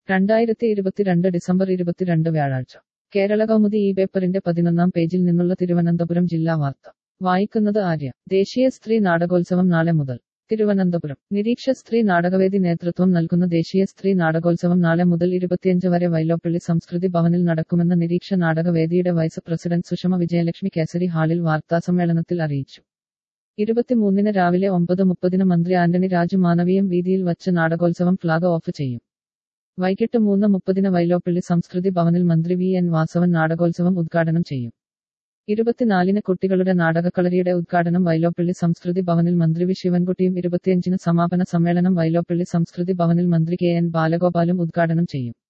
രണ്ടായിരത്തി ഇരുപത്തിരണ്ട് ഡിസംബർ ഇരുപത്തിരണ്ട് വ്യാഴാഴ്ച കേരള കൗമുദി ഈ പേപ്പറിന്റെ പതിനൊന്നാം പേജിൽ നിന്നുള്ള തിരുവനന്തപുരം ജില്ലാ വാർത്ത വായിക്കുന്നത് ആര്യ ദേശീയ സ്ത്രീ നാടകോത്സവം നാളെ മുതൽ തിരുവനന്തപുരം നിരീക്ഷ സ്ത്രീ നാടകവേദി നേതൃത്വം നൽകുന്ന ദേശീയ സ്ത്രീ നാടകോത്സവം നാളെ മുതൽ ഇരുപത്തിയഞ്ച് വരെ വൈലോപ്പള്ളി സംസ്കൃതി ഭവനിൽ നടക്കുമെന്ന് നിരീക്ഷ നാടകവേദിയുടെ വൈസ് പ്രസിഡന്റ് സുഷമ വിജയലക്ഷ്മി കേസരി ഹാളിൽ വാർത്താസമ്മേളനത്തിൽ അറിയിച്ചു ഇരുപത്തിമൂന്നിന് രാവിലെ ഒമ്പത് മുപ്പതിന് മന്ത്രി ആന്റണി രാജു മാനവീയം വീതിയിൽ വച്ച് നാടകോത്സവം ഫ്ളാഗ് ഓഫ് ചെയ്യും വൈകിട്ട് മൂന്ന് മുപ്പതിന് വൈലോപ്പള്ളി സംസ്കൃതി ഭവനിൽ മന്ത്രി വി എൻ വാസവൻ നാടകോത്സവം ഉദ്ഘാടനം ചെയ്യും ഇരുപത്തിനാലിന് കുട്ടികളുടെ നാടകക്കളരിയുടെ ഉദ്ഘാടനം വൈലോപ്പള്ളി സംസ്കൃതി ഭവനിൽ മന്ത്രി വി ശിവൻകുട്ടിയും ഇരുപത്തിയഞ്ചിന് സമാപന സമ്മേളനം വൈലോപ്പള്ളി സംസ്കൃതി ഭവനിൽ മന്ത്രി കെ എൻ ബാലഗോപാലും ഉദ്ഘാടനം ചെയ്യും